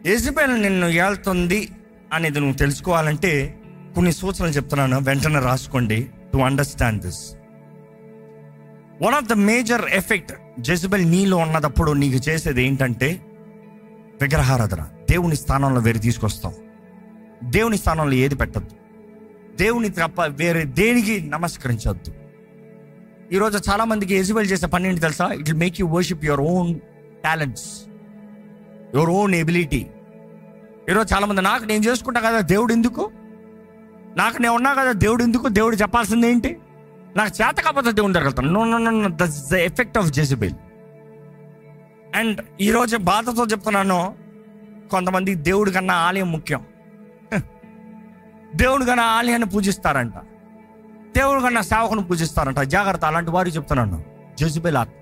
ఎజబెల్ నిన్ను ఏళ్తుంది అనేది నువ్వు తెలుసుకోవాలంటే కొన్ని సూచనలు చెప్తున్నాను వెంటనే రాసుకోండి to understand this one of the major effect Jezebel నీలో ఉన్నదప్పుడు నీకు చేసేది ఏంటంటే విగ్రహారాధన దేవుని స్థానంలో వేరే తీసుకొస్తాం దేవుని స్థానంలో ఏది పెట్టద్దు దేవుని తప్ప వేరే దేనికి నమస్కరించొద్దు ఈరోజు చాలా మందికి ఎజిబెల్ చేసే పని ఏంటి తెలుసా it will make you worship your own talents your own ability ఈరోజు చాలా మంది నాకు నేను చేసుకుంటా కదా దేవుడు ఎందుకు నాకు నేను ఉన్నా కదా దేవుడు ఎందుకు దేవుడు చెప్పాల్సింది ఏంటి నాకు చేత కాకపోతే దేవుని దగ్గర no no no that's the effect of Jezebel and ఈరోజు బాధతో చెప్తున్నాను కొంతమంది దేవుడి కన్నా ఆలయం ముఖ్యం దేవుడి కన్నా ఆలయాన్ని పూజిస్తారంట దేవుడి కన్నా సేవకుని పూజిస్తారంట జాగ్రత్త అలాంటి వారు చెప్తున్నాను జెజిబెల్ ఆత్మ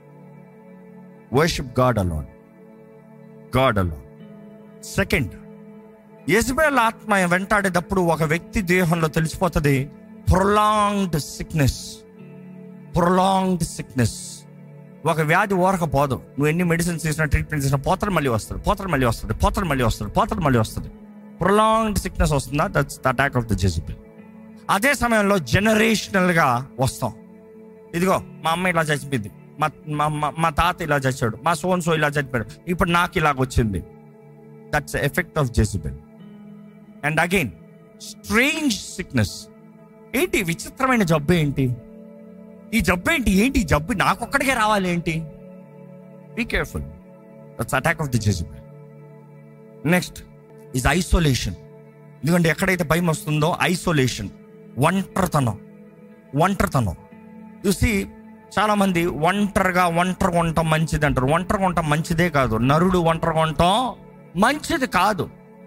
worship God alone God alone second Jezebel ఆత్మ వెంటాడేటప్పుడు ఒక వ్యక్తి దేహంలో తెలిసిపోతుంది ప్రొలాంగ్డ్ సిక్నెస్ ప్రొలాంగ్డ్ సిక్నెస్ ఒక వ్యాధి ఓరకపోదు నువ్వు ఎన్ని మెడిసిన్స్ చేసినా ట్రీట్మెంట్ చేసినా పోతలు మళ్ళీ వస్తుంది పోతలు మళ్ళీ వస్తుంది పోతలు మళ్ళీ వస్తుంది పోతలు మళ్ళీ వస్తుంది ప్రొలాంగ్డ్ సిక్నెస్ వస్తుందా that's the attack of the Jezebel అదే సమయంలో జనరేషనల్గా వస్తాం ఇదిగో మా అమ్మ ఇలా చచ్చిపోయింది మా మా మా- మా తాత ఇలా చచ్చాడు మా సోన్ సో ఇలా చచ్చిపోయాడు ఇప్పుడు నాకు ఇలాగ వచ్చింది that's effect of Jezebel and again strange sickness ఏంటి విచిత్రమైన జబ్బు ఏంటి ఈ జబ్బు ఏంటి ఏంటి ఈ జబ్బు నాకొక్కడికే రావాలి ఏంటి be careful that's attack of the Jezebel next is isolation ఎందుకంటే ఎక్కడైతే భయం వస్తుందో ఐసోలేషన్ ఒంటరితనం ఒంటరితనం చూసి చాలా మంది ఒంటరిగా ఒంటరిగా ఉండటం మంచిది అంటారు ఒంటరిగా ఉండటం మంచిదే కాదు నరుడు ఒంటరిగా ఉండటం మంచిది కాదు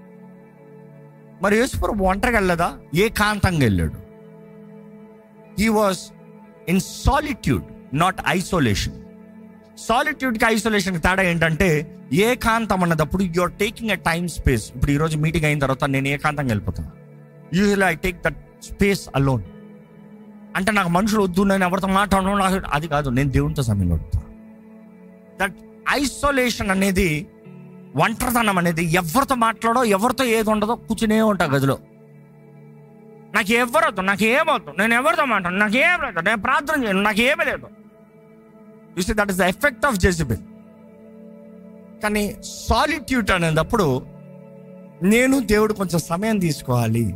మరి యేసుప్రభు ఒంటరిగా వెళ్ళదా ఏకాంతంగా వెళ్ళాడు he was in solitude not isolation సాలిట్యూడ్కి ఐసోలేషన్కి తేడా ఏంటంటే ఏకాంతం అన్నదప్పుడు you're taking a time space ఇప్పుడు ఈరోజు మీటింగ్ అయిన తర్వాత నేను ఏకాంతంగా వెళ్ళిపోతాను usual I take that space alone అంటే నాకు మనుషులు వద్దు నేను ఎవరితో మాట్లాడను నాకు అది కాదు నేను దేవునితో సమయం గడుపుతాను దట్ ఐసోలేషన్ అనేది ఒంటరితనం అనేది ఎవరితో మాట్లాడో ఎవరితో ఏది ఉండదో కూర్చునే ఉంటా గదిలో నాకు ఎవరొద్దు నాకు ఏమవుతు నేను ఎవరితో మాట్లాడు నాకు ఏం లేదు నేను ప్రార్థన చేయను నాకు ఏమీ లేదు చూసి that is the effect of Jezebel కానీ సాలిట్యూడ్ అనేటప్పుడు నేను దేవుడు కొంచెం సమయం తీసుకోవాలి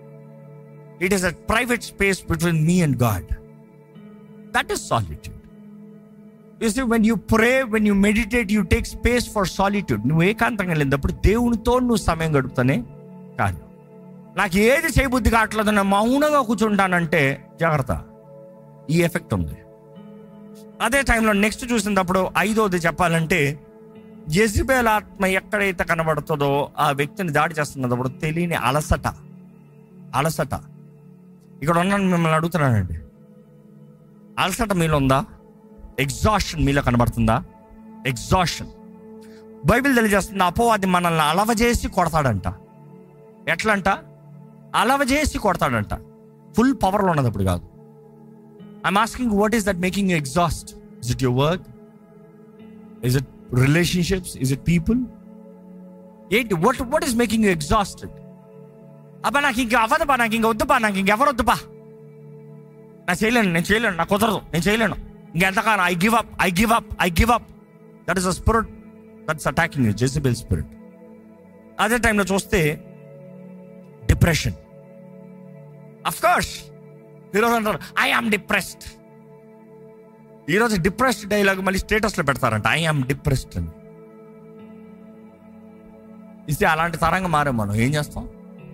it is a private space between me and God that is solitude you see when you pray when you meditate you take space for solitude నువ్వు ఏకాంతంగా వెళ్ళినప్పుడు దేవునితో నువ్వు సమయం గడుపుతానే కాదు నాకు ఏది చేయబుద్ధి కావట్లేదు నేను మౌనంగా కూర్చుంటానంటే జాగ్రత్త ఈ ఎఫెక్ట్ ఉంది అదే టైంలో నెక్స్ట్ చూసినప్పుడు ఐదోది చెప్పాలంటే జెజిబేల్ ఆత్మ ఎక్కడైతే కనబడుతుందో ఆ వ్యక్తిని దాడి చేస్తున్నప్పుడు తెలియని అలసట అలసట ఇక్కడ ఉన్న మిమ్మల్ని అడుగుతున్నానండి అలసట మీలో ఉందా ఎగ్జాషన్ మీలో కనబడుతుందా ఎగ్జాషన్ బైబిల్ తెలియజేస్తుంది అపోవాది మనల్ని అలవజేసి కొడతాడంట ఎట్లంట అలవజేసి కొడతాడంట ఫుల్ పవర్లో ఉన్నది అప్పుడు కాదు I'm asking what is that making you exhaust is it your work is it relationships is it people ఏంటి what what is making you exhausted అబ్బా నాకు ఇంకా అవ్వదుపా నాకు ఇంకా వద్దుపా నాకు ఇంకెవరు వద్దుపా నా చేయలేను నేను చేయలేను నాకు కుదరదు నేను చేయలేను ఇంకెంతకాలం I give up I give up I give up that is a spirit that's attacking you Jezebel spirit అదే టైంలో చూస్తే డిప్రెషన్ అఫ్ కోర్స్ ఈరోజు అంటారు ఐ ఆమ్ డిప్రెస్డ్ ఈరోజు డిప్రెస్డ్ డైలాగ్ మళ్ళీ స్టేటస్లో పెడతారంట ఐ ఆమ్ డిప్రెస్డ్ అని ఇస్తే అలాంటి తరంగా మారాం మనం ఏం చేస్తాం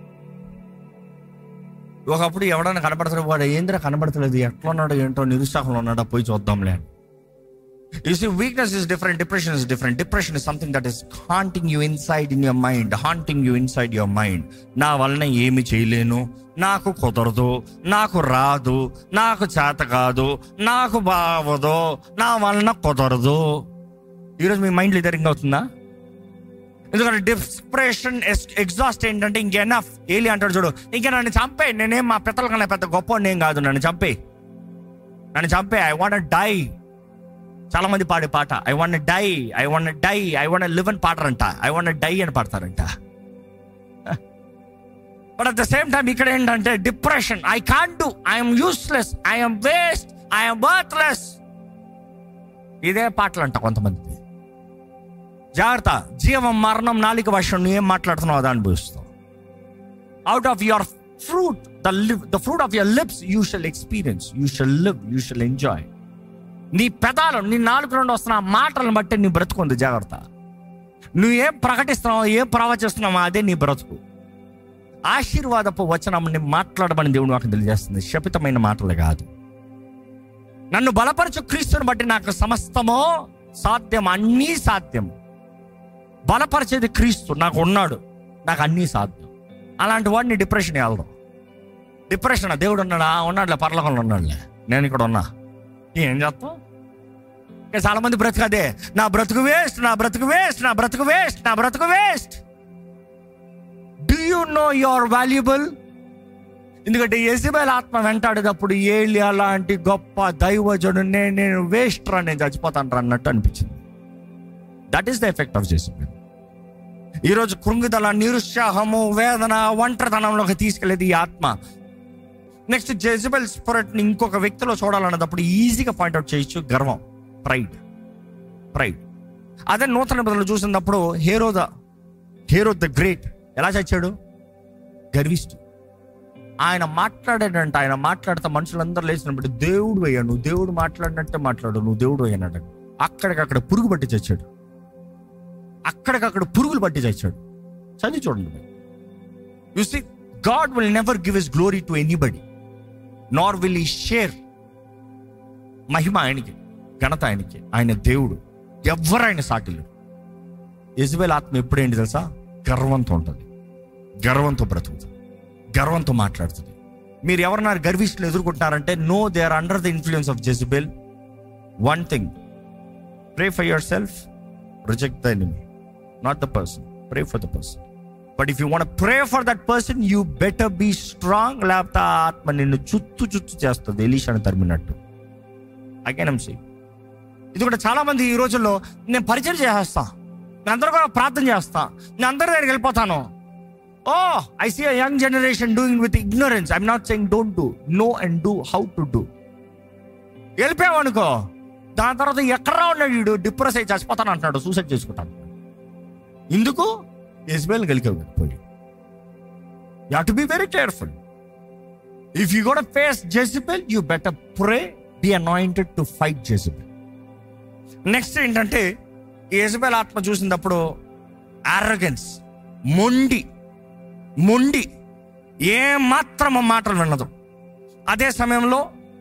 ఒకప్పుడు ఎవడైనా కనబడతాడు వాడు ఏంద్రా కనబడతలేదు ఎట్లా ఉన్నాడో ఏంటో నిరుత్సాహంలో ఉన్నాడో పోయి చూద్దాంలే అని You see, weakness is different, depression is different. Depression is something that is haunting you inside in your mind, haunting you inside your mind. నా వలన ఏమి చేయలేను నాకు కుదరదు నాకు రాదు నాకు చేత కాదు నాకు బావదు నా వలన కుదరదు ఈరోజు మీ మైండ్లో ఇదే రింగ్ అవుతుందా ఎందుకంటే డిప్రెషన్ ఎగ్జాస్ట్ ఏంటంటే ఇంకెనఫ్ ఏలి అంటాడు చూడు ఇంకా నన్ను చంపే నేనేం మా పిత్తల కన్నా పెద్ద గొప్ప నేను కాదు నన్ను చంపే నన్ను చంపే ఐ వాంట్ డై చాలా మంది పాడే పాట I want die I want die I want live అని పాడరంట ఐ వాంట్ డై అని పాడతారంట but at the same time ఇక్కడ ఏంటంటే depression I can't do I'm useless I'm waste I'm worthless ఇదే పాటలు అంట కొంతమంది జాగ్రత్త జీవం మరణం నాలిక వర్షం నువ్వు ఏం మాట్లాడుతున్నావు అదా అనుభవిస్తావు out of your fruit the live the fruit of your lips you shall experience you shall live you shall enjoy నీ పెదాలు నీ నాలుగు నుండి వస్తున్న ఆ మాటలను బట్టి నీ బ్రతుకుంది జాగ్రత్త నువ్వు ఏం ప్రకటిస్తున్నావు ఏం ప్రవచిస్తున్నావో అదే నీ బ్రతుకు ఆశీర్వాదపు వచనం మాట్లాడమని దేవుడు నాకు తెలియజేస్తుంది శపితమైన మాటలు కాదు నన్ను బలపరచు క్రీస్తుని బట్టి నాకు సమస్తమో సాధ్యం అన్నీ సాధ్యం బలపరిచేది క్రీస్తు నాకు ఉన్నాడు నాకు అన్నీ సాధ్యం అలాంటి వాడిని డిప్రెషన్ వెళ్ళడం డిప్రెషన్ దేవుడు ఉన్నాడా ఉన్నాడులే పర్లకంలో ఉన్నాడులే నేను ఇక్కడ ఉన్నా ఏం చేస్తాం ఇంకా చాలా మంది బ్రతుకదే నా బ్రతుకు వేస్ట్ నా బ్రతుకు వేస్ట్ నా బ్రతుకు వేస్ట్ నా బ్రతుకు waste do you know your valuable ఎందుకంటే ఎసిబెల్ ఆత్మ వెంటాడేటప్పుడు ఏలి అలాంటి గొప్ప దైవజుడు నేను నేను వేస్ట్ రా నేను చచ్చిపోతాను రా అన్నట్టు అనిపించింది that is the effect of Jezebel ఈరోజు కృంగిదల నిరుత్సాహము వేదన ఒంటరితనంలోకి తీసుకెళ్ళేది ఈ ఆత్మ నెక్స్ట్ జెజిబెల్ స్పిరిట్ని ఇంకొక వ్యక్తిలో చూడాలన్నప్పుడు ఈజీగా పాయింట్అవుట్ చేయొచ్చు గర్వం ప్రైడ్ ప్రైడ్ అదే నూతన బదులు చూసినప్పుడు Herod the Herod the great ఎలా చచ్చాడు గర్విష్ఠు ఆయన మాట్లాడాడంట ఆయన మాట్లాడితే మనుషులందరూ లేచినప్పుడు దేవుడు అయ్యా నువ్వు దేవుడు మాట్లాడినట్టే మాట్లాడు నువ్వు దేవుడు అయ్యాడు అక్కడికక్కడ పురుగు పట్టి చచ్చాడు అక్కడికక్కడ పురుగులు పట్టి చచ్చాడు చదివి చూడండి you see God will never give his glory to anybody nor will he share మహిమ ఆయనకి ఘనత ఆయనకి ఆయన దేవుడు ఎవరు ఆయన సాటిలు యజ్బేల్ ఆత్మ ఎప్పుడేంటి తెలుసా గర్వంతో ఉంటుంది గర్వంతో బ్రతుకుతుంది గర్వంతో మాట్లాడుతుంది మీరు ఎవరన్నారు గర్విష్ఠులు ఎదుర్కొంటున్నారంటే no they are under the influence of Jezebel one thing pray for yourself reject the enemy not the person pray for the person but if you want pray for that person you better be strong లేకపోతే ఆ ఆత్మ నిన్ను చుత్తు చుత్తు చేస్తుంది ఎలీషాను తరిమినట్టు again see ఇది కూడా చాలా మంది ఈ రోజుల్లో నేను పరిచయం చేసేస్తా నేను అందరూ కూడా ప్రార్థన చేస్తా నేను అందరి దగ్గరికి వెళ్ళిపోతాను oh I see a young generation doing with ignorance I'm not saying don't do no and do how to do వెళ్ళిపోయావనుకో దాని తర్వాత ఎక్కడా ఉన్నాడు వీడు డిప్రెస్ అయ్యి చచ్చిపోతాను అంటున్నాడు సూసైడ్ చేసుకుంటాను ఎందుకు ఎస్బిఎల్ గెలికావు పోయి you to be very careful if you got face Jezebel you better pray be anointed to fight Jezebel next ఏంటంటే ఎజబెల్ ఆత్మ చూసినప్పుడు ఆరగెన్స్ మొండి మొండి ఏ మాత్రం మాటలు వినదు అదే సమయంలో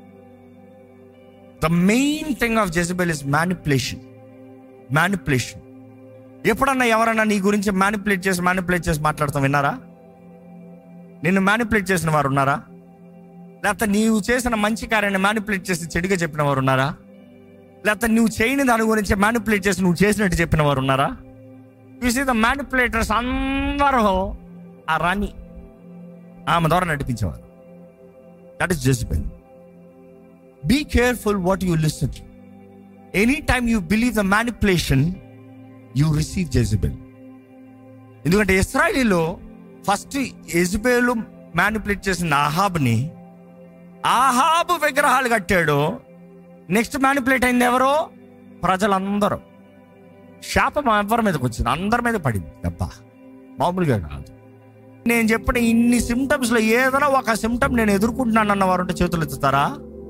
the main thing of Jezebel is manipulation manipulation ఎప్పుడన్నా ఎవరన్నా నీ గురించి మ్యానిపులేట్ చేసి మ్యానిపులేట్ చేసి మాట్లాడతాం విన్నారా నిన్ను మ్యానిపులేట్ చేసిన వారు ఉన్నారా లేకపోతే నీవు చేసిన మంచి కార్యాన్ని మ్యానిపులేట్ చేసి చెడుగా చెప్పిన వారు ఉన్నారా లేకపోతే నువ్వు చేయని దాని గురించి మ్యానిపులేట్ చేసి నువ్వు చేసినట్టు చెప్పిన వారు ఉన్నారా యూ సీ ద మ్యానిపులేటర్స్ అందరూ ఆ రాణి ఆమె ద్వారా నడిపించేవారు that is Jezebel be careful what you listen any time you believe the manipulation you receive Jezebel ఎందుకంటే ఇస్రాయలీలో ఫస్ట్ ఎజబేలు మ్యానిపులేట్ చేసిన ఆహాబ్ని ఆహాబు విగ్రహాలు కట్టాడు నెక్స్ట్ మ్యానిపులేట్ అయింది ఎవరో ప్రజలందరూ శాపం ఎవరి మీదకి వచ్చింది అందరి మీద పడింది దెబ్బ మామూలుగా కాదు నేను చెప్పిన ఇన్ని సిమ్టమ్స్ లో ఏదైనా ఒక సిమ్టమ్ నేను ఎదుర్కొంటున్నాను అన్న వారు ఉంటే చేతులు ఎత్తుతారా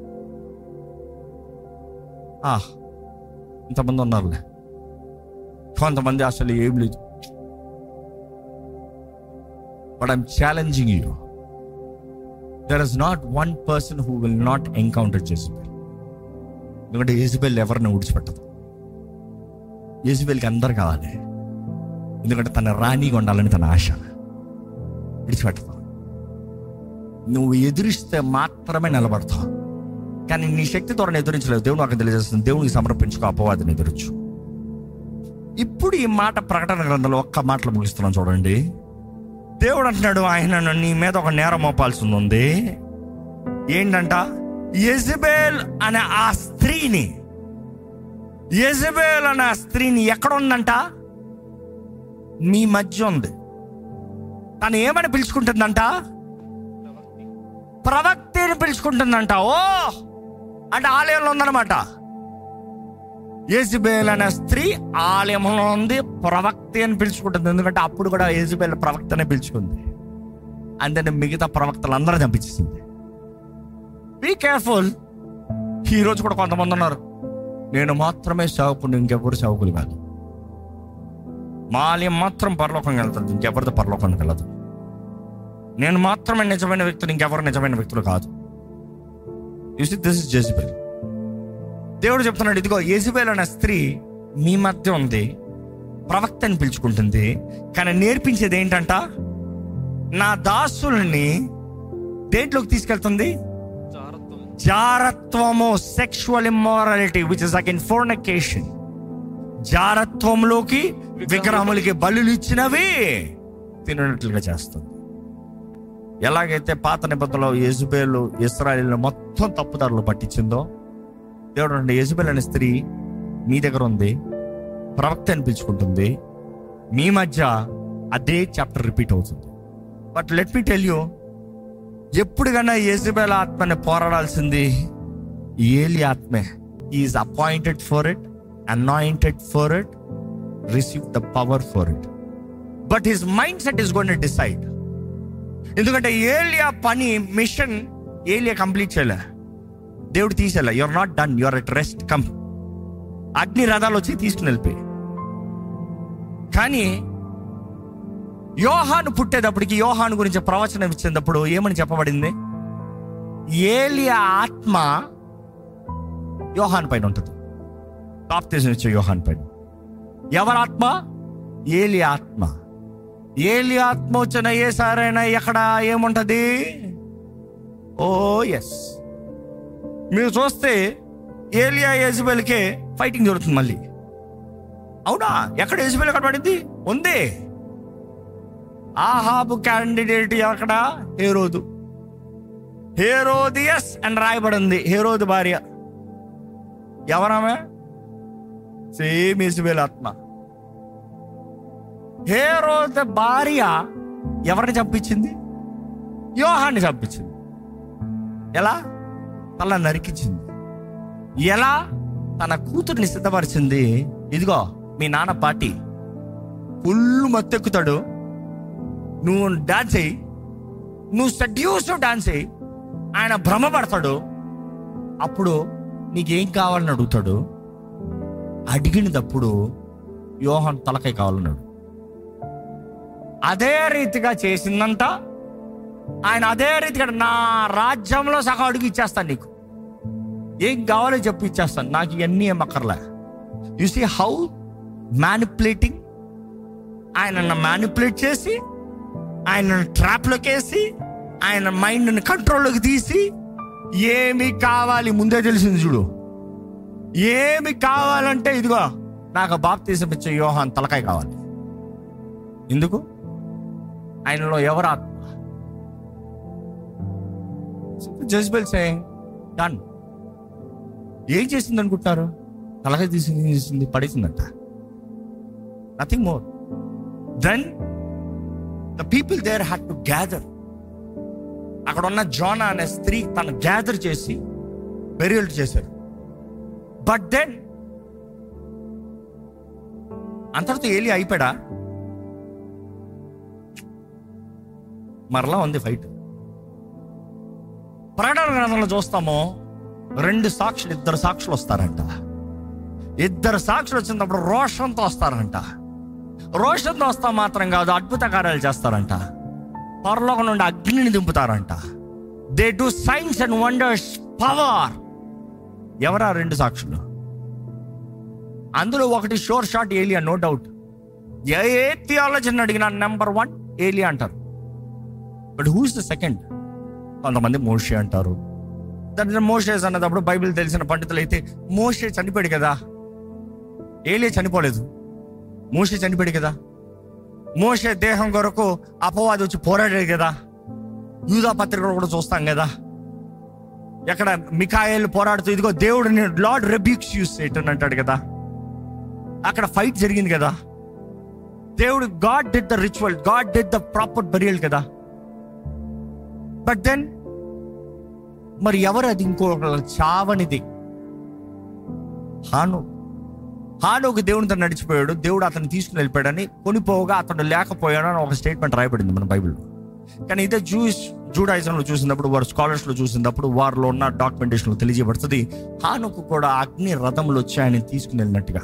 ఆ, ఇంతమంది ఉన్నారులే కొంతమంది అసలు ఏం లేదు but I'm challenging you there is not one person who will not encounter Jezebel ఎందుకంటే యజబెల్ ఎవరిని ఊడిచిపెట్టదు యజబెల్కి అందరు కావాలి ఎందుకంటే తన రాణిగా ఉండాలని తన ఆశ విడిచిపెట్టదు నువ్వు ఎదురిస్తే మాత్రమే నిలబడతావు కానీ నీ శక్తి ద్వారా ఎదురించలేదు దేవుడు నాకు తెలియజేస్తుంది దేవునికి సమర్పించుకో అపవాదిని ఎదురొచ్చు ఇప్పుడు ఈ మాట ప్రకటన గ్రంథంలో ఒక్క మాటలు ముగిస్తున్నాం చూడండి దేవుడు అంటున్నాడు ఆయన నీ మీద ఒక నేరం మోపాల్సి ఉంది ఏంటంట యెజబెల్ అనే ఆ స్త్రీని యజబేల్ అనే ఆ స్త్రీని ఎక్కడ ఉందంట మీ మధ్య ఉంది తను ఏమని పిలుచుకుంటుందంట ప్రవక్తిని పిలుచుకుంటుందంట ఓ అంటే ఆలయంలో ఉందన్నమాట ఏజుబేల్ అనే స్త్రీ ఆలయంలో ఉంది ప్రవక్తి అని పిలుచుకుంటుంది ఎందుకంటే అప్పుడు కూడా ఏజుబేల్ ప్రవక్తనే పిలుచుకుంది అందుకని మిగతా ప్రవక్తలు అందరూ చంపించేసింది బీ కేర్ఫుల్ ఈ రోజు కూడా కొంతమంది ఉన్నారు నేను మాత్రమే సేవకుడు ఇంకెవరు సేవకులు కాదు మా ఆలయం మాత్రం పరలోకంగా వెళ్తుంది ఇంకెవరితో పరలోకానికి వెళ్ళదు నేను మాత్రమే నిజమైన వ్యక్తులు ఇంకెవరు నిజమైన వ్యక్తులు కాదు దిస్ ఇస్ జెజిబెల్ దేవుడు చెప్తున్నాడు ఇదిగో యజబేల్ అనే స్త్రీ మీ మధ్య ఉంది ప్రవక్తని పిలుచుకుంటుంది కానీ నేర్పించేది ఏంటంట నా దాసుల్ని దేంట్లోకి తీసుకెళ్తుంది జారత్వం జారత్వము sexual immorality which is again fornication జారత్వంలోకి విగ్రహములకి బలులు ఇచ్చినవి తినట్లుగా చేస్తుంది ఎలాగైతే పాత నిబంధనలో యజుబేలు ఇస్రాయల్ మొత్తం తప్పుదారులు పట్టించిందో దేవుడు అంటే యజుబేల్ అనే స్త్రీ మీ దగ్గర ఉంది ప్రవక్త అనిపించుకుంటుంది మీ మధ్య అదే చాప్టర్ రిపీట్ అవుతుంది but let me tell you ఎప్పుడు కన్నా యేసుబేల ఆత్మని పోరాడాల్సింది ఏలి ఆత్మే is appointed for it anointed for it receive the power for it but his mind set is gone decide ఎందుకంటే ఏలియా పని మిషన్ ఏలియా కంప్లీట్ చేయలే దేవుడు తీసేలా you're not done you're at rest come అగ్ని రథాలు వచ్చి తీసుకుని వెళ్ళిపోయి కానీ యోహాను పుట్టేటప్పటికి యోహాను గురించి ప్రవచనం ఇచ్చేటప్పుడు ఏమని చెప్పబడింది ఏలియా ఆత్మ యోహాన్ పైన ఉంటుంది బాప్తిజం ఇచ్చే యోహాన్ పైన ఎవరి ఆత్మ ఏలి ఆత్మ ఏలి ఆత్మ వచ్చిన ఏ సారైనా ఎక్కడ ఏముంటది ఓ ఎస్ మీరు చూస్తే ఏలియా యజబెల్కే ఫైటింగ్ జరుగుతుంది మళ్ళీ అవునా ఎక్కడ యజబెల్ ఎక్కడ పడింది ఉంది ఆహాబు క్యాండిడేట్ ఎక్కడ హేరోదు హేరోదియస్ అని రాయబడింది హేరోదు భార్య ఎవరామె సేమ్ ఇసుబేల్ ఆత్మ హేరోద భార్య ఎవరిని చంపించింది యోహాన్ని చంపించింది ఎలా తల నరికించింది ఎలా తన కూతుర్ని సిద్ధపరిచింది ఇదిగో మీ నాన్న పాటి ఫుల్ మత్తెక్కుతాడు నువ్వు డాన్స్ అయ్యి నువ్వు సెడ్యూస్ డాన్స్ అయ్యి ఆయన భ్రమపడతాడు అప్పుడు నీకేం కావాలని అడుగుతాడు అడిగినప్పుడు యోహన్ తలకాయ కావాలన్నాడు అదే రీతిగా చేసిందంట ఆయన అదే రీతిగా నా రాజ్యంలో సగం అడుగు ఇచ్చేస్తాను నీకు ఏం కావాలో చెప్పి ఇచ్చేస్తాను నాకు ఇవన్నీ ఏం అక్కర్లే యు సీ హౌ మ్యానిపులేటింగ్ ఆయన మ్యానిపులేట్ చేసి ఆయన ట్రాప్లోకి వేసి ఆయన మైండ్ని కంట్రోల్లోకి తీసి ఏమి కావాలి ముందే తెలిసింది చూడు ఏమి కావాలంటే ఇదిగో నాకు బాప్తీసం ఇచ్చే యోహాన్ తలకాయ కావాలి ఎందుకు ఆయనలో ఎవరు ఆత్మ జస్బెల్ సేయింగ్ డన్ ఏం చేసింది అనుకుంటారు తలకాయ తీసింది ఏం చేసింది పడేసిందంట nothing more then the people there had to gather అక్కడ ఉన్న జోనా అనే స్త్రీ తను గ్యాదర్ చేసి బెరియల్ చేశారు బట్ దెన్ అంతటితో ఏలి అయిపోయాడా మరలా ఉంది ఫైట్ ప్రకటన గ్రంథంలో చూస్తాము రెండు సాక్షులు ఇద్దరు సాక్షులు వస్తారంట ఇద్దరు సాక్షులు వచ్చినప్పుడు రోషంతో వస్తారంట రోషంతో వస్తా మాత్రం కాదు అద్భుత కార్యాలు చేస్తారంట పరలోకం నుండి అగ్నిని దింపుతారంట they do signs and wonders power ఎవరా రెండు సాక్షులు అందులో ఒకటి షోర్ షాట్ ఏలియా నో డౌట్ ఏ ఏ థియాలజీని అడిగిన నెంబర్ వన్ ఏలియా అంటారు బట్ హూస్ ద సెకండ్ కొంతమంది మోషే అంటారు దాని మోషేస్ అన్నప్పుడు బైబిల్ తెలిసిన పండితులు అయితే మోషే చనిపోయాడు కదా ఏలియా చనిపోలేదు మోషే చనిపోయాడు కదా మోషే దేహం కొరకు అపవాది వచ్చి పోరాడాడు కదా యూదా పత్రికలో కూడా చూస్తాం కదా ఎక్కడ మికాయలు పోరాడుతూ ఇదిగో దేవుడు లార్డ్ రెబ్యూక్స్ యూస్ సేటన్ అంటాడు కదా అక్కడ ఫైట్ జరిగింది కదా దేవుడు God did the ritual God did the proper burial కదా బట్ దెన్ మరి ఎవరు అది ఇంకో చావనిది హాను హానుకు దేవునితో నడిచిపోయాడు దేవుడు అతను తీసుకుని వెళ్ళిపోయాడని కొనిపోగా అతను లేకపోయాడు అని ఒక స్టేట్మెంట్ రాయబడింది మన బైబిల్లో కానీ ఇదే జూయిస్ జూడాయిజంలో చూసినప్పుడు వారు స్కాలర్స్లో చూసినప్పుడు వారిలో ఉన్న డాక్యుమెంటేషన్లో తెలియజేయబడుతుంది హానుకు కూడా అగ్ని రథములు వచ్చి ఆయన తీసుకుని వెళ్ళినట్టుగా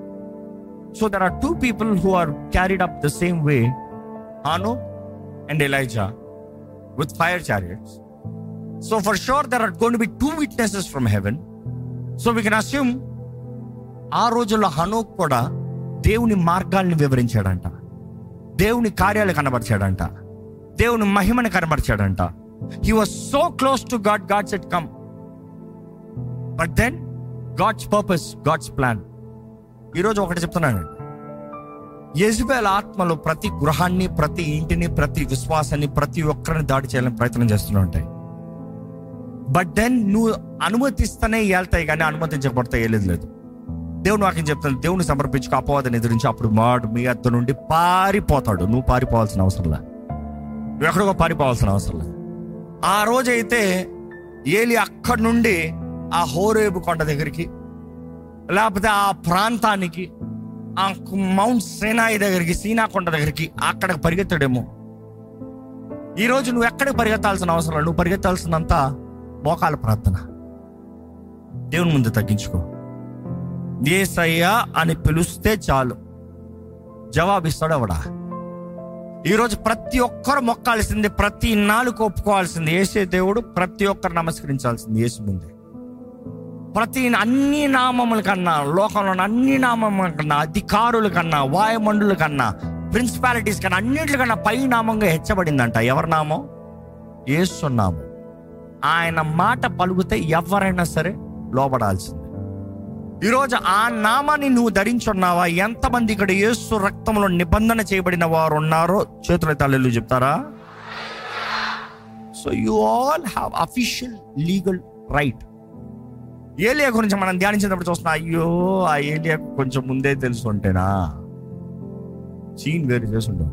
so there are two people who are carried up the same way హాను and Elijah with fire chariots so for sure there are gonna be two witnesses from heaven so we can assume ఆ రోజుల్లో హనోక్ కూడా దేవుని మార్గాల్ని వివరించాడంట దేవుని కార్యాలు కనబరిచాడంట దేవుని మహిమని కనబరిచాడంట he was so close to God God's at come but then God's purpose God's plan ఈరోజు ఒకటి చెప్తున్నాను యజ్బేల్ ఆత్మలో ప్రతి గృహాన్ని ప్రతి ఇంటిని ప్రతి విశ్వాసాన్ని ప్రతి ఒక్కరిని దాడి చేయాలని ప్రయత్నం చేస్తూనే ఉంటాయి బట్ దెన్ నువ్వు అనుమతిస్తేనే వెళ్తాయి కానీ అనుమతించబడతాయి వెళ్ళేది లేదు దేవుని వాక్యం చెప్తాను దేవుని సమర్పించుకో అపవాదాన్ని ఎదిరించి అప్పుడు వాడు మీ అద్ద నుండి పారిపోతాడు నువ్వు పారిపోవాల్సిన అవసరం లే నువ్వు ఎక్కడికో పారిపోవాల్సిన అవసరం లే ఆ రోజైతే ఏలి అక్కడి నుండి ఆ హోరేబు కొండ దగ్గరికి లేకపోతే ఆ ప్రాంతానికి ఆ మౌంట్ సేనాయి దగ్గరికి సీనా కొండ దగ్గరికి అక్కడికి పరిగెత్తాడేమో ఈ రోజు నువ్వు ఎక్కడికి పరిగెత్తాల్సిన అవసరం లేదు. నువ్వు పరిగెత్తాల్సినంత మోకాల ప్రార్థన దేవుని ముందు తగ్గించుకో ఏసయ్యా అని పిలుస్తే చాలు జవాబిస్తాడు అవడా ఈరోజు ప్రతి ఒక్కరు మొక్కాల్సింది ప్రతి నాలుగు ఒప్పుకోవాల్సింది ఏసే దేవుడు ప్రతి ఒక్కరు నమస్కరించాల్సింది యేసు ముందే ప్రతి అన్ని నామముల కన్నా లోకంలో ఉన్న అన్ని నామముల కన్నా అధికారుల కన్నా వాయుమండుల కన్నా ప్రిన్సిపాలిటీస్ కన్నా అన్నింటికన్నా పై నామంగా హెచ్చబడిందంట ఎవరి నామం యేసు నామం ఆయన మాట పలుకుతే ఎవరైనా సరే లోబడాల్సిందే ఈరోజు ఆ నామాన్ని నువ్వు ధరించున్నావా ఎంతమంది ఇక్కడ యేసు రక్తంలో నిబంధన చేయబడిన వారు ఉన్నారో చేతుల తల్లు చెప్తారా so you all have official legal right ఏలియా గురించి మనం ధ్యానించినప్పుడు చూస్తున్నా అయ్యో ఆ ఏలియా కొంచెం ముందే తెలుసుంటేనా సీన్ వేరు చేసుంటాడు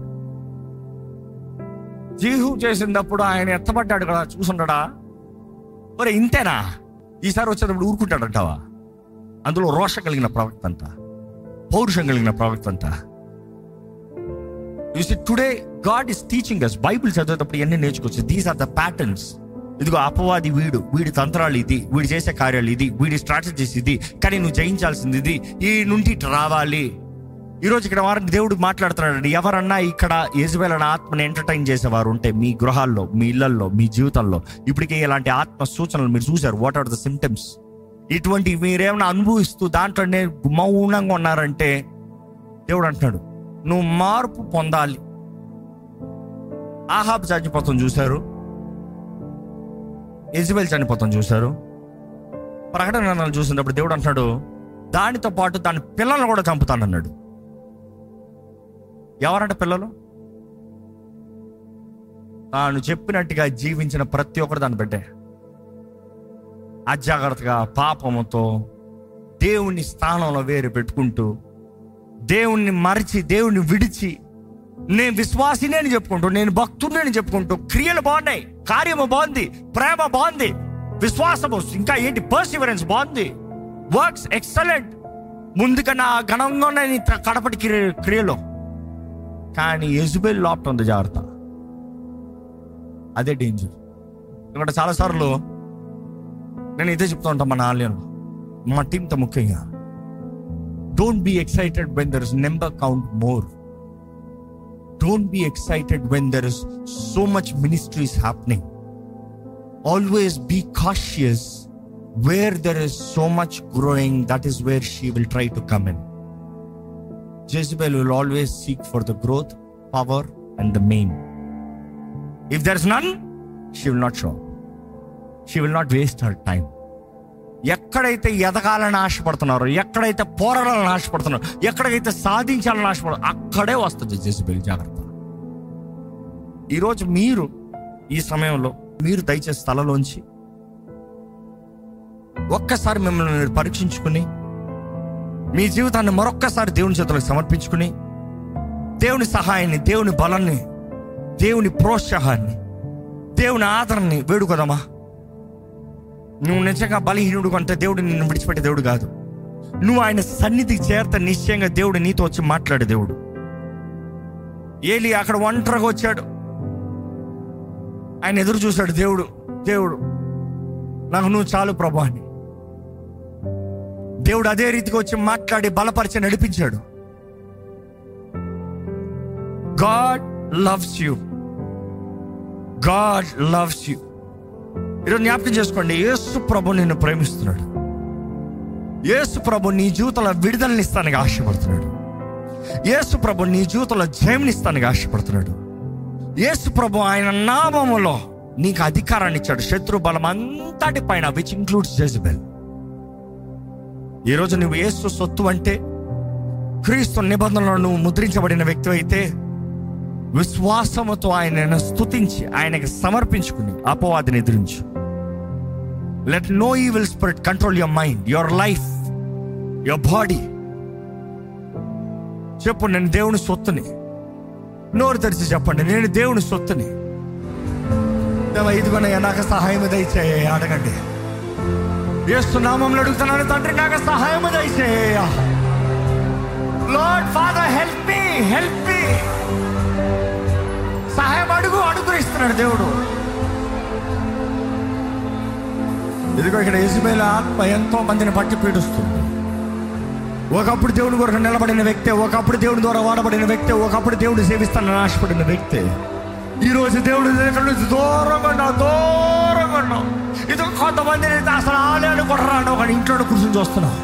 జీహు చేసినప్పుడు ఆయన ఎత్తబడ్డాడు కదా చూసుంటాడా ఒరే ఇంతేనా ఈసారి వచ్చేటప్పుడు ఊరుకుంటాడంటావా అందులో రోషం కలిగిన ప్రవక్త అంట పౌరుషం కలిగిన ప్రవక్త అంట see today God is teaching us Bible చదివేటప్పుడు ఎన్ని నేర్చుకోవచ్చు దీస్ ఆర్ ద ప్యాటర్న్స్ ఇదిగో అపవాది వీడు వీడి తంత్రాలు ఇది వీడు చేసే కార్యాలు ఇది వీడి స్ట్రాటజీస్ ఇది కానీ నువ్వు జయించాల్సింది ఇది ఈ నుండి ఇటు రావాలి ఈరోజు ఇక్కడ వారికి దేవుడు మాట్లాడుతున్నాడు ఎవరన్నా ఇక్కడ యజబేల్ అనే ఆత్మని ఎంటర్టైన్ చేసేవారు ఉంటే మీ గృహాల్లో మీ ఇళ్లలో మీ జీవితంలో ఇప్పటికే ఇలాంటి ఆత్మ సూచనలు మీరు చూసారు వాట్ ఆర్ ద సిమ్టమ్స్ ఇటువంటి మీరేమైనా అనుభవిస్తూ దాంట్లోనే మౌనంగా ఉన్నారంటే దేవుడు అంటున్నాడు నువ్వు మార్పు పొందాలి ఆహాబ్ చనిపోతాం చూశారు ఎజిబెల్ చనిపోతాం చూశారు ప్రకటన చూసినప్పుడు దేవుడు అంటున్నాడు దానితో పాటు దాని పిల్లలను కూడా చంపుతానన్నాడు ఎవరంట పిల్లలు తాను చెప్పినట్టుగా జీవించిన ప్రతి ఒక్కరు దాన్ని బిడ్డే అజాగ్రత్తగా పాపముతో దేవుని స్థానంలో వేరు పెట్టుకుంటూ దేవుణ్ణి మరిచి దేవుణ్ణి విడిచి నేను విశ్వాసిని అని చెప్పుకుంటూ నేను భక్తుడిని అని చెప్పుకుంటూ క్రియలు బాగున్నాయి కార్యము బాగుంది ప్రేమ బాగుంది విశ్వాసము ఇంకా ఏంటి పర్సివరెన్స్ బాగుంది వర్క్స్ ఎక్సలెంట్ ముందుకన్నా ఘనంగా ఉన్నాయి నీ కడపటి క్రియ క్రియలో కానీ ఎజుబెల్ లోపట ఉంది జాగ్రత్త అదే డేంజర్ ఇక్కడ చాలాసార్లు నేను ఇదే చెప్తూ ఉంటాను మన ఆలయంలో మా టీంతో ముఖ్యంగా don't be excited when there is number count more don't be excited when there is so much ministries happening always be cautious where there is so much growing that is where she will try to come in Jezebel will always seek for the growth, power, and the main. If there's none, she will not show up. She will not waste her time. ఎక్కడైతే ఎదగాలని ఆశపడుతున్నారో ఎక్కడైతే పోరాడాలని ఆశపడుతున్నారో ఎక్కడైతే సాధించాలని ఆశపడ అక్కడే వస్తుంది Jezebel జాగ్రత్త ఈరోజు మీరు ఈ సమయంలో మీరు దయచేసి స్థలలోంచి ఒక్కసారి మిమ్మల్ని మీరు పరీక్షించుకుని మీ జీవితాన్ని మరొక్కసారి దేవుని చేతులకు సమర్పించుకుని దేవుని సహాయాన్ని దేవుని బలాన్ని దేవుని ప్రోత్సాహాన్ని దేవుని ఆదరణని వేడుకోదమ్మా నువ్వు నిజంగా బలహీనుడు అంటే దేవుడు నిన్ను విడిచిపెట్టే దేవుడు కాదు నువ్వు ఆయన సన్నిధికి చేరత నిశ్చయంగా దేవుడు నీతో వచ్చి మాట్లాడే దేవుడు ఏలి అక్కడ ఒంటరిగా వచ్చాడు ఆయన ఎదురు చూశాడు దేవుడు దేవుడు నాకు నువ్వు చాలు ప్రభా అని దేవుడు అదే రీతికి వచ్చి మాట్లాడి బలపరిచి నడిపించాడు God loves you God loves you ఈరోజు జ్ఞాపకం చేసుకోండి యేసు ప్రభు నిన్ను ప్రేమిస్తున్నాడు యేసు ప్రభు నీ జీవితంలో విడుదలని ఇస్తానికి ఆశపడుతున్నాడు యేసు ప్రభు నీ జీవితంలో జయమినిస్తానికి ఆశపడుతున్నాడు యేసు ప్రభు ఆయన నామములో నీకు అధికారాన్ని ఇచ్చాడు శత్రు బలం అంతటి పైన విచ్ ఇంక్లూడ్స్ జెజబెల్ ఈరోజు నువ్వు యేసు సొత్తు అంటే క్రీస్తు నిబంధనలో నువ్వు ముద్రించబడిన వ్యక్తి అయితే విశ్వాసముతో ఆయనను స్తుతించి ఆయనకి సమర్పించుకుని అపవాదిని ఎదిరించు let no evil spirit control your mind your life your body చెప్పు నేను దేవుని సొత్తుని నోరు తెరిచి చెప్పండి నేను దేవుని సొత్తుని దేవా, ఇదిగోనయ్యా నాకు సహాయం దయచేయ అడగండి ఏస్తున్నామని అడుగుతున్నాను తండ్రి నాకు సహాయం దయచేయ Lord Father help me help me సహాయం అడుగు అనుగ్రహిస్తున్నాడు దేవుడు ఇదిగో ఇక్కడ యజమేల ఆత్మ ఎంతో మందిని పట్టి పీడిస్తుంది ఒకప్పుడు దేవుని కొరకు నిలబడిన వ్యక్తే ఒకప్పుడు దేవుని ద్వారా వాడబడిన వ్యక్తే ఒకప్పుడు దేవుడు సేవిస్తానని ఆశపడిన వ్యక్తే ఈ రోజు దేవుడు దగ్గర నుంచి దూరంగా ఉన్నావు దూరంగా ఉన్నావు ఇది కొంతమందిని అయితే అసలు ఆలయాలు కూడా రాను ఒక ఇంట్లో కూర్చొని చూస్తున్నావు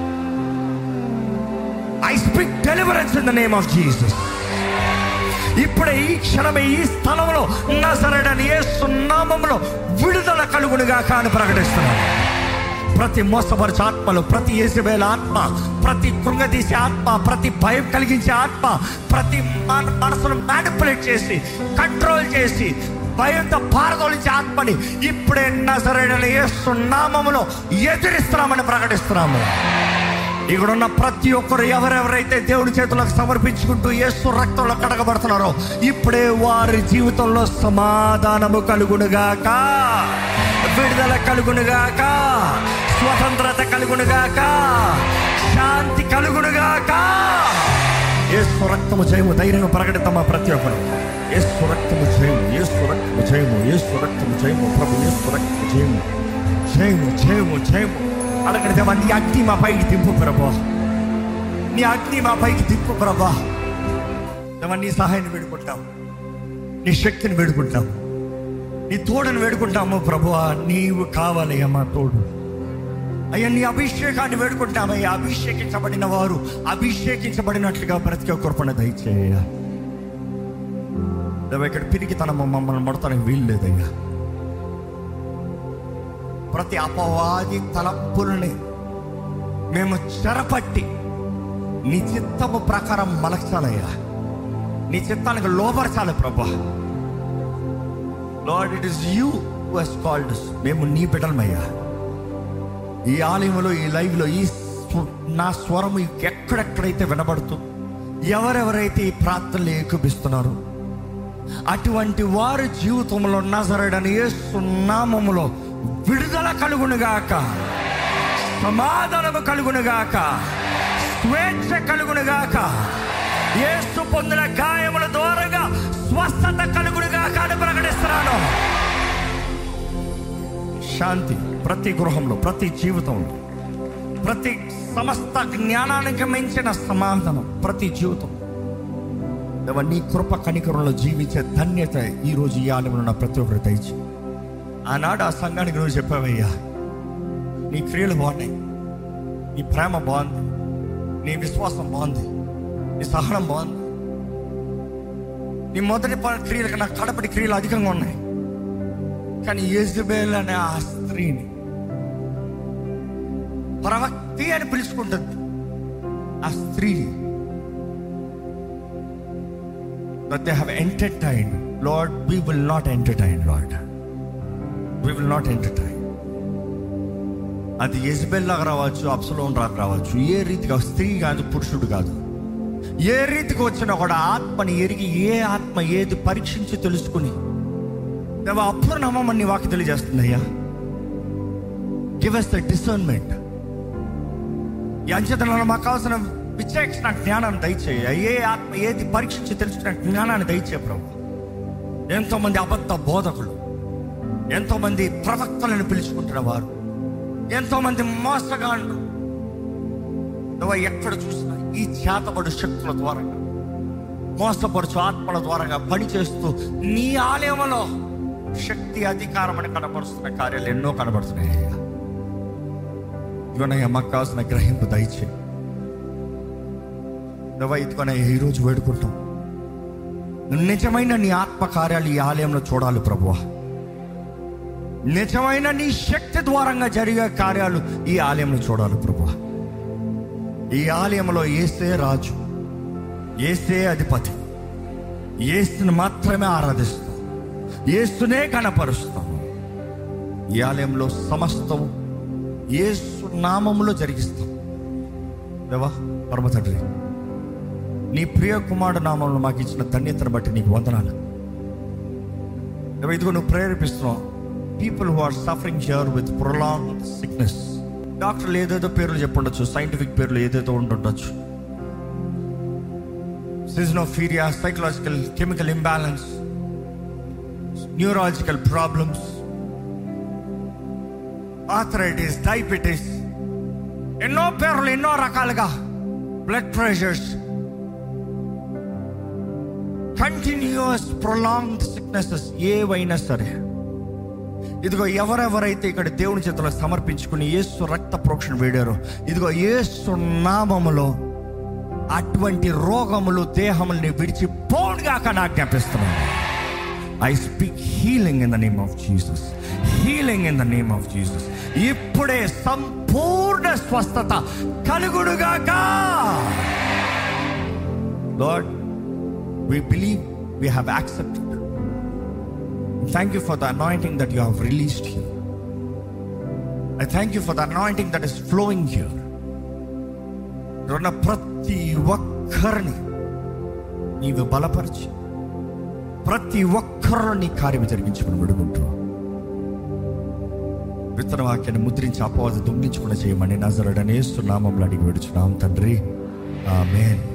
I speak deliverance in the name of Jesus ఇప్పుడే ఈ క్షణమే ఈ స్థలంలో నజరడని యేసు నామములో విడుదల కలుగునుగా కాని ప్రకటిస్తున్నాను ప్రతి మోసపరిచే ఆత్మలు ప్రతి ఏసుబేల ఆత్మ ప్రతి కృంగదీసే ఆత్మ ప్రతి భయం కలిగించే ఆత్మ ప్రతి మన మనసును మ్యానిపులేట్ చేసి కంట్రోల్ చేసి భయంతో పారదోలించే ఆత్మని ఇప్పుడే నజరడని యేసు నామములో ఎదిరిస్తున్నామని ప్రకటిస్తున్నాము ఇక్కడ ఉన్న ప్రతి ఒక్కరు ఎవరెవరైతే దేవుడి చేతులకు సమర్పించుకుంటూ యేసు రక్తంలో కడగబడుతున్నారో ఇప్పుడే వారి జీవితంలో సమాధానము కలుగునుగాక విడుదల కలుగునుగాక స్వతంత్రత కలుగునుగాక శాంతి కలుగునుగాక యేసు రక్తము జయము ధైర్యంగా ప్రకటితమా ప్రతి ఒక్కరు యేసు రక్తము జయము యేసు రక్తము జయము యేసు రక్తము జయము ప్రభు యేసు రక్తము జయము జయము జయము జయము అడగండి దేవా నీ అగ్ని మా పైకి దింపు ప్రభా నీ అగ్ని మా పైకి దింపు ప్రభా దేవా నీ సహాయాన్ని వేడుకుంటాం నీ శక్తిని వేడుకుంటాం నీ తోడుని వేడుకుంటాము ప్రభువా నీవు కావాలయ్యా మా తోడు అయ్యా నీ అభిషేకాన్ని వేడుకుంటామయ్యా అభిషేకించబడిన వారు అభిషేకించబడినట్లుగా బ్రతికే కృపణ దయచేయ దేవా ఇక్కడ పిరికి తన మమ్మల్ని మొడతానికి వీలు లేదయ్యా ప్రతి అపవాది తలంపులని మేము చెరపట్టి నీ చిత్తము ప్రకారం మలచాలయ్యా నీ చిత్తానికి లోపరచాలి ప్రభా Lord it is you he's called మేము నీ బిడ్డలమయ్యా ఈ ఆలయంలో ఈ లైవ్లో ఈ స్వ- నా స్వరం ఎక్కడెక్కడైతే వినబడుతూ ఎవరెవరైతే ఈ ప్రార్థనలు ఏకూపిస్తున్నారు అటువంటి వారి జీవితంలో నజరడని నామములో విడుదల కలుగునుగాక సమాధానము కలుగునుగాక స్వేచ్ఛ కలుగునుగాక యేసు పొందిన గాయముల ద్వారాగా స్వస్థత కలుగునుగాక అని ప్రకటిస్తున్నాను శాంతి ప్రతి గృహంలో ప్రతి జీవితంలో ప్రతి సమస్త జ్ఞానానికి మించిన సమాధానం ప్రతి జీవితం దేవా, నీ కృప కనికరంలో జీవించే ధన్యత ఈ రోజు ఈ ఆలయంలో ఉన్న ప్రతి ఒక్కరు దయచి ఆనాడు ఆ సంఘానికి నువ్వు చెప్పావయ్యా నీ క్రియలు బాగున్నాయి నీ ప్రేమ బాగుంది నీ విశ్వాసం బాగుంది నీ సహనం బాగుంది నీ మొదటి ప- క్రియలకు నా కడపటి క్రియలు అధికంగా ఉన్నాయి కానీ యజబేల్ అనే ఆ స్త్రీని ప్రవక్తి అని పిలుచుకుంటుంది ఆ స్త్రీని but they have entertained. Lord, we will not entertain, Lord. We will not entertain. అది ఎజబెల్ లాగా రావచ్చు అప్సలోన్ లాగా రావచ్చు ఏ రీతిగా స్త్రీ కాదు పురుషుడు కాదు ఏ రీతికి వచ్చినా కూడా ఆత్మని ఎరిగి ఏ ఆత్మ ఏది పరీక్షించి తెలుసుకుని దేవా అప్పుడు నమ్మమని నీ వాకి తెలియజేస్తుంది అయ్యా గివ్ ఎస్ ద డిసర్న్మెంట్ ఈ అంచెతనంలో మాకు కావాల్సిన విచక్షణ జ్ఞానాన్ని దయచేయ ఏ ఆత్మ ఏది పరీక్షించి తెలుసుకున్న జ్ఞానాన్ని దయచే ప్రభు ఎంతో మంది అబద్ధ బోధకులు ఎంతో మంది ప్రవక్తలను పిలుచుకుంటున్న వారు ఎంతో మంది మోసగాళ్ళు నువ్వు ఎక్కడ చూసినా ఈ చేతబడు శక్తుల ద్వారా మోసపరుచు ఆత్మల ద్వారా పనిచేస్తూ నీ ఆలయంలో శక్తి అధికారం అని కనబరుస్తున్న కార్యాలు ఎన్నో కనబడుతున్నాయి అయ్యా ఇదిగోనయ్యా మాకు కావాల్సిన గ్రహింపు దయచే నువ్వు ఇదిగోనయ్యా ఈరోజు వేడుకుంటాం నిజమైన నీ ఆత్మ కార్యాలు ఈ ఆలయంలో చూడాలి ప్రభువా నిజమైన నీ శక్తి ద్వారంగా జరిగే కార్యాలు ఈ ఆలయంలో చూడాలి ప్రభువా ఈ ఆలయంలో ఏసే రాజు ఏసే అధిపతి ఏసుని మాత్రమే ఆరాధిస్తాం ఏసునే కనపరుస్తాం ఈ ఆలయంలో సమస్తం ఏసు నామములో జరిగిస్తాం దేవా పరమ తండ్రి నీ ప్రియ కుమారుడు నామంలో మాకు ఇచ్చిన ధన్యతను బట్టి నీకు వందనాలు దేవా, ఇదిగో నువ్వు ప్రేరేపిస్తున్నావు people who are suffering here with prolong sickness డాక్టర్లు ఏదేదో పేర్లు చెప్పుండొచ్చు సైంటిఫిక్ పేర్లు ఏదేదో ఉంటుండొచ్చు schizophrenia psychological chemical imbalance neurological problems arthritis diabetes ఎన్నో పేర్లు ఎన్నో రకాలుగా blood pressures continuous prolonged sicknesses ఏవైనా సరే ఇదిగో ఎవరెవరైతే ఇక్కడ దేవుని చేతిలో సమర్పించుకుని యేసు రక్త ప్రోక్షణ వేడారో ఇదిగో యేసు నామములో అటువంటి రోగములు దేహముల్ని విడిచి పోనుగాక నా జ్ఞాపిస్తున్నాను I speak healing in the name of Jesus healing in the name of Jesus ఇప్పుడే సంపూర్ణ స్వస్థత కలుగుడుగాక Lord we believe we have accepted. Thank you for the anointing that you have released here. I thank you for the anointing that is flowing here. ఉన్న ప్రతి ఒక్కరిని నీవు బలపరిచి ప్రతి ఒక్కరిలో నీ కార్యం జరిగించుకుని విడుకుంటూ విత్తన వాక్యాన్ని ముద్రించి అపవాద దొంగిలించకుండా చేయమని నజరడనేస్తున్నామంలో అడిగి విడుచున్నాం తండ్రి ఆమెన్